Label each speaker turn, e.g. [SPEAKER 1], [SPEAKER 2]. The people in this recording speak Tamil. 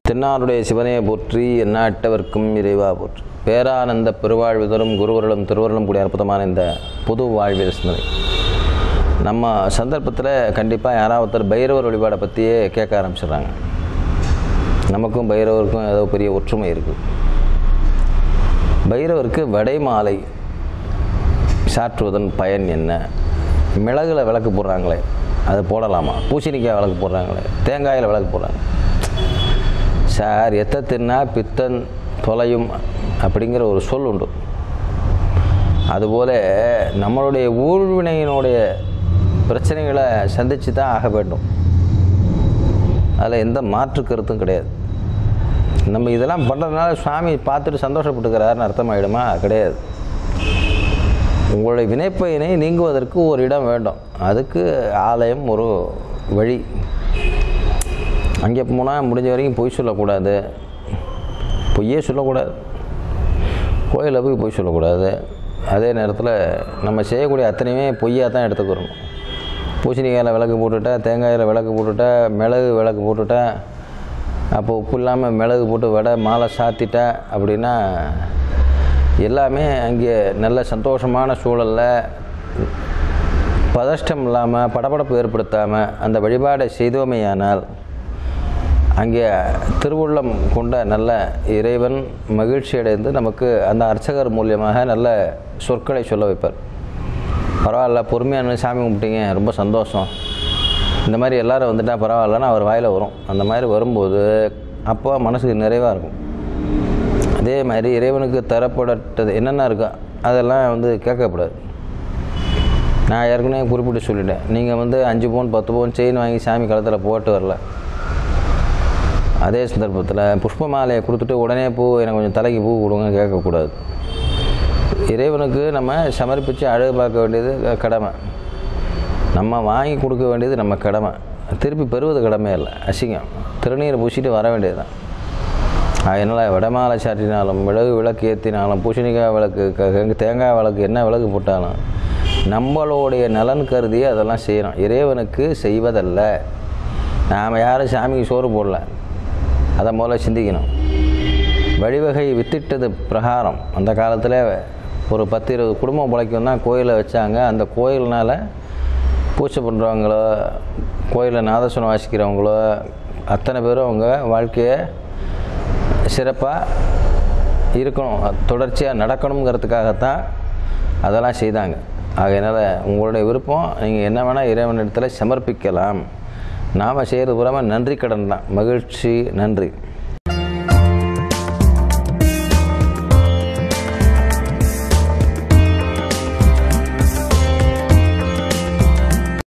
[SPEAKER 1] தென்னாருடைய சிவனையை போற்றி எந்நாட்டவர்க்கும் இறைவா போற்றி பேரானந்த பெருவாழ்வு தரும் குருவர்களும் திருவர்களும் கூடிய அற்புதமான இந்த புது வாழ்வியல் சிந்தனை நம்ம சந்தர்ப்பத்தில் கண்டிப்பாக யாராவது ஒருத்தர் பைரவர் வழிபாடை பற்றியே கேட்க ஆரம்பிச்சிடுறாங்க நமக்கும் பைரவருக்கும் ஏதோ பெரிய ஒற்றுமை இருக்குது பைரவருக்கு வடை மாலை சாற்றுவதன் பயன் என்ன மிளகுல விளக்கு போடுறாங்களே அது போடலாமா பூசணிக்காய் விளக்கு போடுறாங்களே தேங்காயில் விளக்கு போடுறாங்க சார் எத்த தின்னா பித்தன் தொலையும் அப்படிங்கிற ஒரு சொல் உண்டு அதுபோல் நம்மளுடைய ஊழ்வினையினுடைய பிரச்சனைகளை சந்தித்து தான் ஆக வேண்டும் அதில் எந்த மாற்று கருத்தும் கிடையாது நம்ம இதெல்லாம் பண்ணுறதுனால சுவாமி பார்த்துட்டு சந்தோஷப்பட்டுக்கிறாருன்னு அர்த்தமாயிடுமா கிடையாது உங்களுடைய வினைப்பயனை நீங்குவதற்கு ஒரு இடம் வேண்டும் அதுக்கு ஆலயம் ஒரு வழி அங்கே போனால் முடிஞ்ச வரைக்கும் பொய் சொல்லக்கூடாது பொய்யே சொல்லக்கூடாது கோயிலில் போய் பொய் சொல்லக்கூடாது அதே நேரத்தில் நம்ம செய்யக்கூடிய அத்தனையுமே பொய்யாக தான் எடுத்துக்கிறோம் பூசணிக்காயில் விளக்கு போட்டுட்டா தேங்காயில் விளக்கு போட்டுட்டா மிளகு விளக்கு போட்டுட்டா அப்போ உப்பு இல்லாமல் மிளகு போட்டு வடை மாலை சாத்திட்டா அப்படின்னா எல்லாமே அங்கே நல்ல சந்தோஷமான சூழலில் பதஷ்டம் இல்லாமல் படபடப்பு ஏற்படுத்தாமல் அந்த வழிபாடை செய்தோமேயானால் அங்கே திருவுள்ளம் கொண்ட நல்ல இறைவன் மகிழ்ச்சி அடைந்து நமக்கு அந்த அர்ச்சகர் மூலியமாக நல்ல சொற்களை சொல்ல வைப்பார் பரவாயில்ல பொறுமையான சாமி கும்பிட்டீங்க ரொம்ப சந்தோஷம் இந்த மாதிரி எல்லாரும் வந்துட்டால் பரவாயில்லன்னு அவர் வாயில் வரும் அந்த மாதிரி வரும்போது அப்போ மனசுக்கு நிறைவாக இருக்கும் அதே மாதிரி இறைவனுக்கு தரப்படட்டது என்னென்ன இருக்கோ அதெல்லாம் வந்து கேட்கக்கூடாது நான் ஏற்கனவே குறிப்பிட்டு சொல்லிட்டேன் நீங்கள் வந்து அஞ்சு பவுன் பத்து பவுன் செயின் வாங்கி சாமி கழுத்தில் போட்டு வரல அதே சந்தர்ப்பத்தில் புஷ்ப மாலையை கொடுத்துட்டு உடனே பூ எனக்கு கொஞ்சம் தலைக்கு பூ கொடுங்க கேட்கக்கூடாது இறைவனுக்கு நம்ம சமர்ப்பித்து அழகு பார்க்க வேண்டியது கடமை நம்ம வாங்கி கொடுக்க வேண்டியது நம்ம கடமை திருப்பி பெறுவது கடமை இல்லை அசிங்கம் திருநீர் பூசிட்டு வர வேண்டியது தான் அதனால் வடமாலை சாற்றினாலும் மிளகு விளக்கு ஏற்றினாலும் பூசணிக்காய் விளக்கு க- தேங்காய் விளக்கு என்ன விளக்கு போட்டாலும் நம்மளுடைய நலன் கருதி அதெல்லாம் செய்யணும் இறைவனுக்கு செய்வதல்ல நாம் யாரும் சாமிக்கு சோறு போடல அதை முதல்ல சிந்திக்கணும் வழிவகை வித்திட்டது பிரகாரம் அந்த காலத்தில் ஒரு பத்து இருபது குடும்பம் பிழைக்கும் தான் கோயிலை வச்சாங்க அந்த கோயில்னால் பூஜை பண்ணுறவங்களோ கோயிலில் நாதஸ்வரம் வாசிக்கிறவங்களோ அத்தனை பேரும் அவங்க வாழ்க்கையை சிறப்பாக இருக்கணும் அது தொடர்ச்சியாக நடக்கணுங்கிறதுக்காகத்தான் அதெல்லாம் செய்தாங்க ஆகையினால் உங்களுடைய விருப்பம் நீங்கள் என்ன வேணால் இறைவனிடத்தில் சமர்ப்பிக்கலாம் நாம் செய்கிறது பூராமல் நன்றி கடன் தான் மகிழ்ச்சி நன்றி